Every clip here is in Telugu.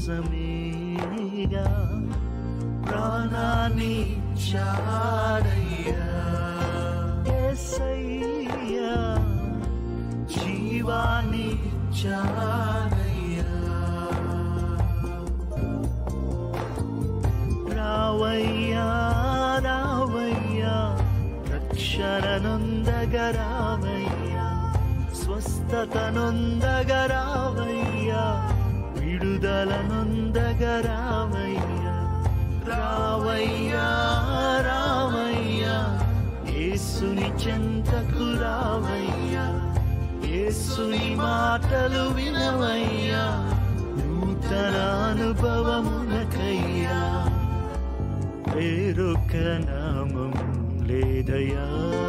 కోసమేగా ప్రాణాన్ని చాడయ్యా యేసయ్యా జీవాన్ని చాడయ్యా రావయ్యా రావయ్యా రక్షణ నొందగరావయ్యా స్వస్థత నొందగరావయ్యా విడుదల నొందగరావయ్యా రావయ్యా రావయ్యా యేసుని చెంతకు రావయ్యా యేసుని మాటలు వినవయ్యా నూతన అనుభవమునకయ్యా వేరొక నామం లేదయా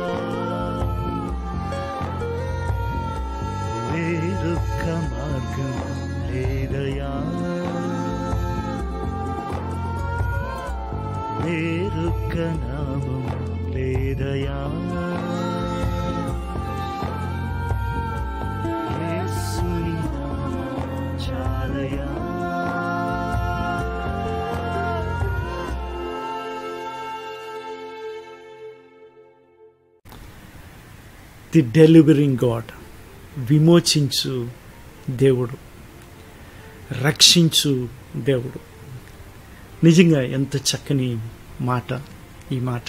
వేరొక మార్గం లేదయా వేరొక నామం లేదయా యేసుని నామం చాలయా ది డెలివరింగ్ గాడ్ విమోచించు దేవుడు రక్షించు దేవుడు నిజంగా ఎంత చక్కని మాట ఈ మాట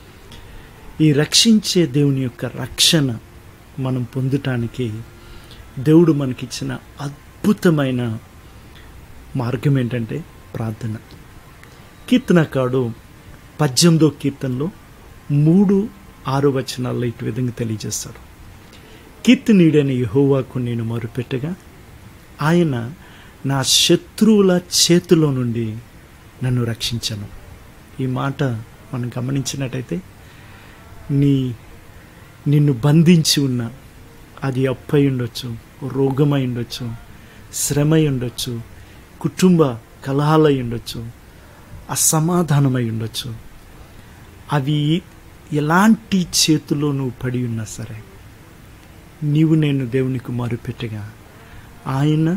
ఈ రక్షించే దేవుని యొక్క రక్షణ మనం పొందటానికి దేవుడు మనకిచ్చిన అద్భుతమైన మార్గం ఏంటంటే ప్రార్థన కీర్తనకాడు పద్దెనిమిదో కీర్తనలో మూడు ఆరు వచనాల్లో ఇటు విధంగా తెలియజేస్తాడు కీర్తనీడని యహోవాకు నేను మొరుపెట్టగా ఆయన నా శత్రువుల చేతిలో నుండి నన్ను రక్షించను ఈ మాట మనం గమనించినట్టయితే నీ నిన్ను బంధించి ఉన్న అది అప్పై ఉండొచ్చు రోగమై ఉండొచ్చు శ్రమై ఉండొచ్చు కుటుంబ కలహాలై ఉండొచ్చు అసమాధానమై ఉండొచ్చు అవి ఎలాంటి చేతిలో నువ్వు పడి ఉన్నా సరే నీవు నేను దేవునికి మొరుపెట్టగా ఆయన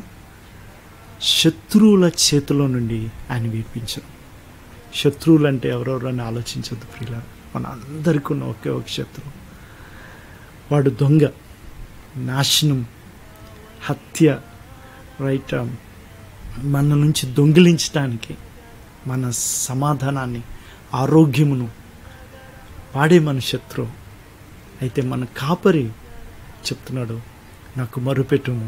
శత్రువుల చేతిలో నుండి ఆయన విడిపించను శత్రువులు అంటే ఎవరెవరని ఆలోచించద్దు ప్రియుల మన అందరికీ ఉన్న ఒకే ఒక శత్రువు వాడు దొంగ నాశనం హత్య రైట్ మన నుంచి దొంగిలించడానికి మన సమాధానాన్ని ఆరోగ్యమును వాడే మన శత్రువు అయితే మన కాపరి చెప్తున్నాడు నాకు మరుపెట్టుము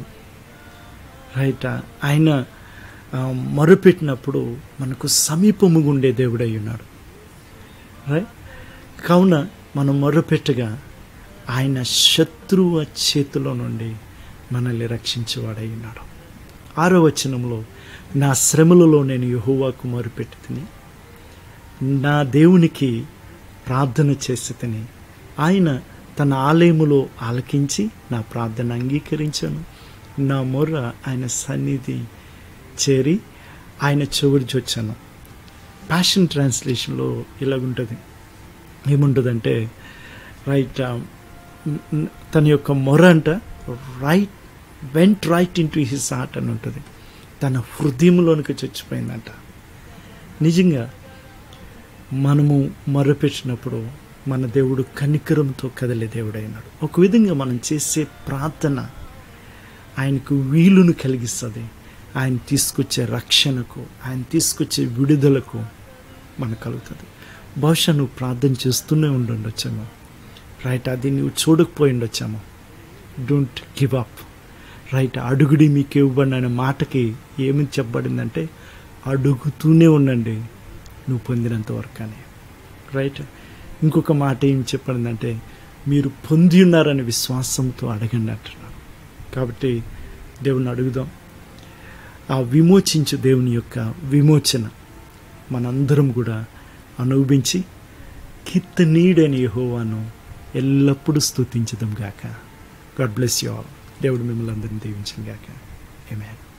రైట్ ఆయన ఆ, మొరుపెట్టినప్పుడు మనకు సమీపముగా ఉండే దేవుడై ఉన్నాడు రైట్ కావున మనం మొరుపెట్టగా ఆయన శత్రువు చేతిలో నుండి మనల్ని రక్షించేవాడై ఉన్నాడు ఆరో వచనంలో నా శ్రమలలో నేను యహోవాకు మొరుపెట్టి తిని నా దేవునికి ప్రార్థన చేసి తిని ఆయన తన ఆలయములో ఆలకించి నా ప్రార్థన అంగీకరించాను నా మొర్ర ఆయన సన్నిధి చేరి ఆయన చెవుడు చొచ్చాను ప్యాషన్ ట్రాన్స్లేషన్లో ఇలాగుంటుంది ఏముంటుందంటే రైట్ తన యొక్క మొర అంట right went right into his heart అని ఉంటుంది తన హృదయంలోనికి చచ్చిపోయిందంట నిజంగా మనము మొరపెట్టినప్పుడు మన దేవుడు కనికరంతో కదిలే దేవుడైనాడు ఒక విధంగా మనం చేసే ప్రార్థన ఆయనకు వీలును కలిగిస్తుంది ఆయన తీసుకొచ్చే రక్షణకు ఆయన తీసుకొచ్చే విడుదలకు మనకు కలుగుతుంది బహుశా నువ్వు ప్రార్థన చేస్తూనే ఉండుండొచ్చేమో రైట్ అది నువ్వు చూడకపోయి ఉండొచ్చేమో డోంట్ గివ్ అప్ రైట్ అడుగుడి మీకు ఇవ్వబడిన అనే మాటకి ఏమి చెప్పబడిందంటే అడుగుతూనే ఉండండి నువ్వు పొందినంత వరకు అని రైట్ ఇంకొక మాట ఏం చెప్పబడిందంటే మీరు పొంది ఉన్నారనే విశ్వాసంతో అడగండి అంటున్నాడు కాబట్టి దేవుని అడుగుదాం ఆ విమోచించు దేవుని యొక్క విమోచన మనందరం కూడా అనుభవించి కిత్తనీడని యెహోవాను ఎల్లప్పుడూ స్తుతించదాం గాక గాడ్ బ్లెస్ యూ ఆల్ దేవుడు మిమ్మల్ని అందరినీ దీవించను గాక ఏమే